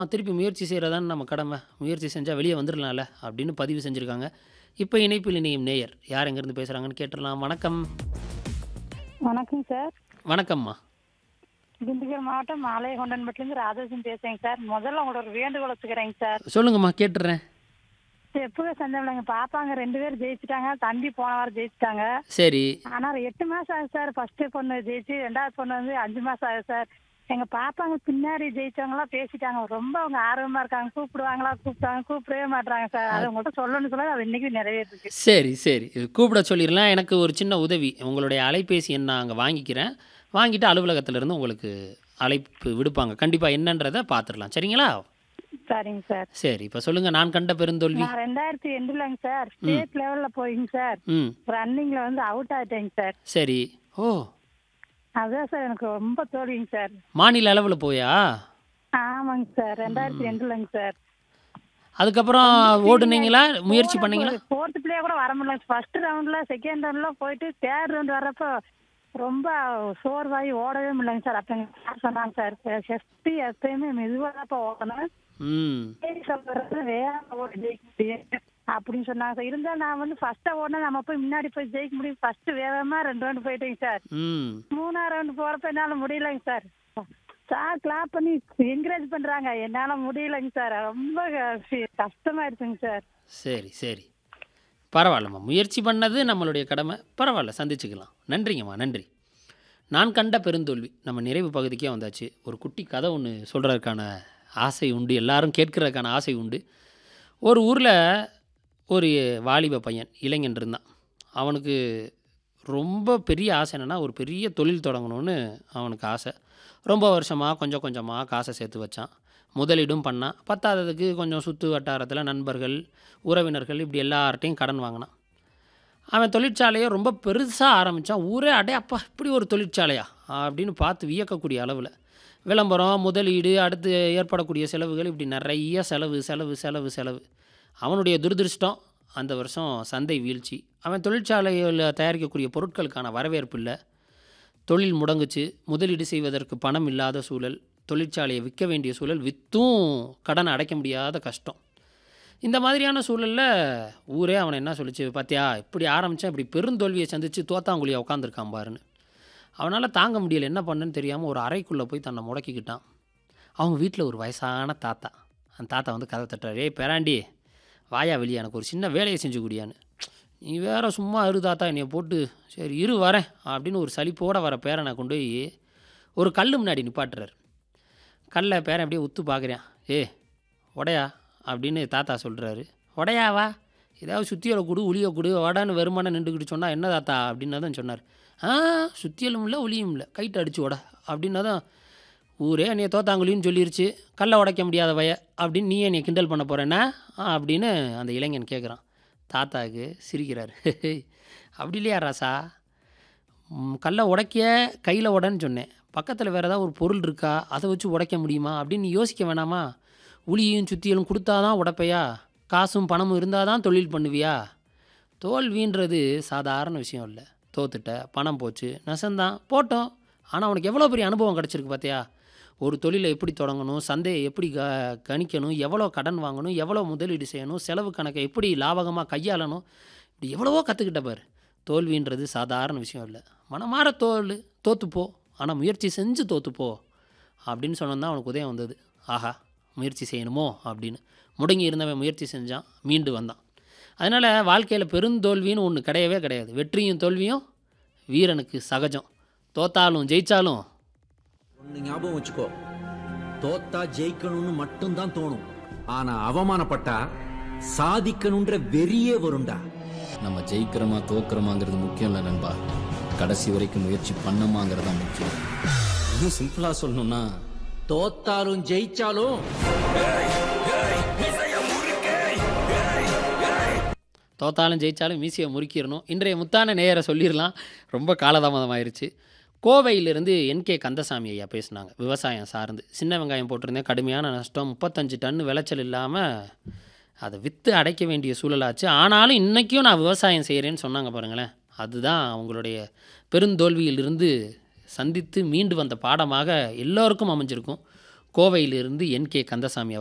திருப்பி முயற்சி செய்கிறது நம்ம கடமை முயற்சி செஞ்சால் வெளியே வந்துடலாம்ல அப்படின்னு பதிவு செஞ்சுருக்காங்க இப்போ இணைப்பில் இணையும் நேயர் யார் எங்கேருந்து பேசுகிறாங்கன்னு கேட்டுடலாம் வணக்கம் வணக்கம் சார் வணக்கம்மா திண்டுக்கல் மாவட்டம் மாலையகொண்டன்பட்டிலேருந்து ராதாசன் பேசுறேங்க சார் முதல்ல உங்களோட ஒரு வேண்டுகோள் வச்சுக்கிறேங்க சார் சொல்லுங்கம்மா கேட்டுடுறேன் எப்பவே சந்தேகம் எங்க பாப்பாங்க ரெண்டு பேரும் ஜெயிச்சிட்டாங்க தம்பி போன வாரம் ஜெயிச்சிட்டாங்க சரி ஆனா எட்டு மாசம் ஆகுது சார் ஃபர்ஸ்ட் பொண்ணு ஜெயிச்சு ரெண்டாவது பொண்ணு வந்து அஞ்சு மாசம் ஆகுது சார் எங்க பாப்பாங்க பின்னாடி ஜெயிச்சவங்களாம் பேசிட்டாங்க ரொம்ப அவங்க ஆர்வமா இருக்காங்க கூப்பிடுவாங்களா கூப்பிட்டாங்க கூப்பிடவே மாட்டாங்க சார் அது உங்கள்கிட்ட சொல்லணும்னு சொல்ல அது இன்னைக்கு நிறைவேறிருக்கு சரி சரி கூப்பிட சொல்லிடலாம் எனக்கு ஒரு சின்ன உதவி உங்களுடைய அலைபேசி எண் நான் அங்கே வாங்கிக்கிறேன் வாங்கிட்டு அலுவலகத்திலேருந்து உங்களுக்கு அழைப்பு விடுப்பாங்க கண்டிப்பாக என்னன்றதை பார்த்துடலாம் சரிங்களா சரிங்க சார் சரி இப்போ சொல்லுங்கள் நான் கண்ட பெருந்தோல்வி நான் ரெண்டாயிரத்தி ரெண்டுலங்க சார் ஸ்டேட் லெவல்ல போயிங்க சார் ம் ரன்னிங்ல வந்து அவுட் ஆயிட்டேங்க சார் சரி ஓ அதான் சார் எனக்கு ரொம்ப தோல்விங்க சார் மாநில அளவில் போயா ஆமாங்க சார் ரெண்டாயிரத்தி ரெண்டுலங்க சார் அதுக்கப்புறம் ஓடுனீங்களா முயற்சி பண்ணீங்களா ஃபோர்த் பிளே கூட வர முடியல ஃபர்ஸ்ட் ரவுண்ட்ல செகண்ட் ரவுண்ட்ல போயிட்டு தேர்ட் ரவுண்ட் வர்றப்போ ரொம்ப சோர்வாகி ஓடவே முடியலங்க சார் அப்ப எங்க சார் சொன்னாங்க சார் செஸ்டி எப்பயுமே மெதுவாக தான் ஓடணும் ம் சரி சொல்றது வேகம் ஓட ஜெயிக்க முடியும் அப்படின்னு சொன்னாங்க சார் இருந்தாலும் நான் வந்து ஃபர்ஸ்டா ஓடினா நம்ம போய் முன்னாடி போய் ஜெயிக்க முடியும் ஃபர்ஸ்ட் வேகமா ரெண்டு ரவுண்ட் போயிட்டேங்க சார் ம் மூணாவது ரவுண்ட் போறப்ப என்னால முடியலங்க சார் சார் கிளாப் பண்ணி என்கரேஜ் பண்றாங்க என்னால முடியலங்க சார் ரொம்ப க- கஷ்டமாயிடுச்சுங்க சார் சரி சரி பரவாயில்லம்மா முயற்சி பண்ணது நம்மளுடைய கடமை பரவாயில்ல சந்திச்சுக்கலாம் நன்றிங்கம்மா நன்றி நான் கண்ட பெருந்தோல்வி நம்ம நிறைவு பகுதிக்கே வந்தாச்சு ஒரு குட்டி கதை ஒன்று சொல்கிறதுக்கான ஆசை உண்டு எல்லாரும் கேட்கறதுக்கான ஆசை உண்டு ஒரு ஊரில் ஒரு வாலிப பையன் இளைஞன் இருந்தான் அவனுக்கு ரொம்ப பெரிய ஆசை என்னென்னா ஒரு பெரிய தொழில் தொடங்கணும்னு அவனுக்கு ஆசை ரொம்ப வருஷமாக கொஞ்சம் கொஞ்சமாக காசை சேர்த்து வச்சான் முதலீடும் பண்ணான் பத்தாததுக்கு கொஞ்சம் சுற்று வட்டாரத்தில் நண்பர்கள் உறவினர்கள் இப்படி எல்லார்ட்டையும் கடன் வாங்கினான் அவன் தொழிற்சாலையை ரொம்ப பெருசாக ஆரம்பித்தான் ஊரே அடே அப்பா இப்படி ஒரு தொழிற்சாலையா அப்படின்னு பார்த்து வியக்கக்கூடிய அளவில் விளம்பரம் முதலீடு அடுத்து ஏற்படக்கூடிய செலவுகள் இப்படி நிறைய செலவு செலவு செலவு செலவு அவனுடைய துரதிருஷ்டம் அந்த வருஷம் சந்தை வீழ்ச்சி அவன் தொழிற்சாலையில் தயாரிக்கக்கூடிய பொருட்களுக்கான வரவேற்பு இல்லை தொழில் முடங்குச்சு முதலீடு செய்வதற்கு பணம் இல்லாத சூழல் தொழிற்சாலையை விற்க வேண்டிய சூழல் விற்றும் கடனை அடைக்க முடியாத கஷ்டம் இந்த மாதிரியான சூழலில் ஊரே அவனை என்ன சொல்லிச்சு பார்த்தியா இப்படி ஆரம்பித்தேன் இப்படி பெருந்தோல்வியை சந்தித்து தோத்தாங்குழியை உட்காந்துருக்கான் பாருன்னு அவனால் தாங்க முடியல என்ன பண்ணுன்னு தெரியாமல் ஒரு அறைக்குள்ளே போய் தன்னை முடக்கிக்கிட்டான் அவங்க வீட்டில் ஒரு வயசான தாத்தா அந்த தாத்தா வந்து கதை தட்டுறாரு ஏய் பேராண்டி வாயா வெளியே எனக்கு ஒரு சின்ன வேலையை செஞ்சு குடியான்னு நீ வேற சும்மா இரு தாத்தா என்னைய போட்டு சரி இரு வரேன் அப்படின்னு ஒரு சலிப்போட வர பேரனை கொண்டு போய் ஒரு கல் முன்னாடி நிப்பாட்டுறாரு கல்லை பேரன் அப்படியே உத்து பார்க்குறேன் ஏ உடையா அப்படின்னு தாத்தா சொல்கிறாரு உடையாவா ஏதாவது சுத்தியலை கொடு உளியை கொடு வடான்னு வெறுமனை நின்றுக்கிட்டு சொன்னால் என்ன தாத்தா அப்படின்னு தான் சொன்னார் ஆ சுத்தியலும் இல்லை ஒளியும் இல்லை கைட்டு அடிச்சு உட அப்படின்னா தான் ஊரே என்னைய தோத்தாங்குழின்னு சொல்லிருச்சு கல்லை உடைக்க முடியாத வய அப்படின்னு நீ என்னை கிண்டல் பண்ண போகிறேன்னா அப்படின்னு அந்த இளைஞன் கேட்குறான் தாத்தாவுக்கு சிரிக்கிறாரு அப்படி இல்லையா ராசா ம், கல்லை உடைக்க கையில் உடன்னு சொன்னேன் பக்கத்தில் வேறு ஏதாவது ஒரு பொருள் இருக்கா அதை வச்சு உடைக்க முடியுமா அப்படின்னு நீ யோசிக்க வேணாமா உளியும் சுத்தியலும் கொடுத்தாதான் உடைப்பையா காசும் பணமும் இருந்தால் தான் தொழில் பண்ணுவியா தோல்வின்றது சாதாரண விஷயம் இல்லை தோத்துட்ட பணம் போச்சு நசந்தான் போட்டோம் ஆனால் அவனுக்கு எவ்வளோ பெரிய அனுபவம் கிடச்சிருக்கு பார்த்தியா ஒரு தொழிலை எப்படி தொடங்கணும் சந்தையை எப்படி க கணிக்கணும் எவ்வளோ கடன் வாங்கணும் எவ்வளோ முதலீடு செய்யணும் செலவு கணக்கை எப்படி லாபகமாக கையாளணும் இப்படி எவ்வளவோ கற்றுக்கிட்ட பாரு தோல்வின்றது சாதாரண விஷயம் இல்லை மனமாற தோல் தோத்துப்போ ஆனால் முயற்சி செஞ்சு தோத்துப்போ அப்படின்னு சொன்னோம் தான் அவனுக்கு உதயம் வந்தது ஆஹா முயற்சி செய்யணுமோ அப்படின்னு முடங்கி இருந்தவன் முயற்சி செஞ்சான் மீண்டு வந்தான் அதனால் வாழ்க்கையில் பெருந்தோல்வின்னு ஒன்று கிடையவே கிடையாது வெற்றியும் தோல்வியும் வீரனுக்கு சகஜம் தோத்தாலும் ஜெயிச்சாலும் ஒன்னு ஞாபகம் வச்சுக்கோ தோத்தா ஜெயிக்கணும்னு மட்டும்தான் தோணும் ஆனா அவமானப்பட்டா சாதிக்கணும்ன்ற வெறியே வரும்டா நம்ம ஜெயிக்கிறோமா தோக்குறோமாங்கிறது முக்கியம் இல்லை நண்பா கடைசி வரைக்கும் முயற்சி பண்ணோமாங்கிறது தான் முக்கியம் இன்னும் சிம்பிளாக சொல்லணும்னா தோத்தாலும் ஜெயிச்சாலும் தோத்தாலும் ஜெயிச்சாலும் மீசியை முறுக்கிடணும் இன்றைய முத்தான நேயரை சொல்லிடலாம் ரொம்ப காலதாமதம் ஆயிருச்சு கோவையிலிருந்து என்கே கந்தசாமி ஐயா பேசுனாங்க விவசாயம் சார்ந்து சின்ன வெங்காயம் போட்டிருந்தேன் கடுமையான நஷ்டம் முப்பத்தஞ்சு டன் விளைச்சல் இல்லாமல் அதை விற்று அடைக்க வேண்டிய சூழலாச்சு ஆனாலும் இன்றைக்கும் நான் விவசாயம் செய்கிறேன்னு சொன்னாங்க பாருங்களேன் அதுதான் அவங்களுடைய பெருந்தோல்வியிலிருந்து சந்தித்து மீண்டு வந்த பாடமாக எல்லோருக்கும் அமைஞ்சிருக்கும் கோவையிலிருந்து என் கே கந்தசாமி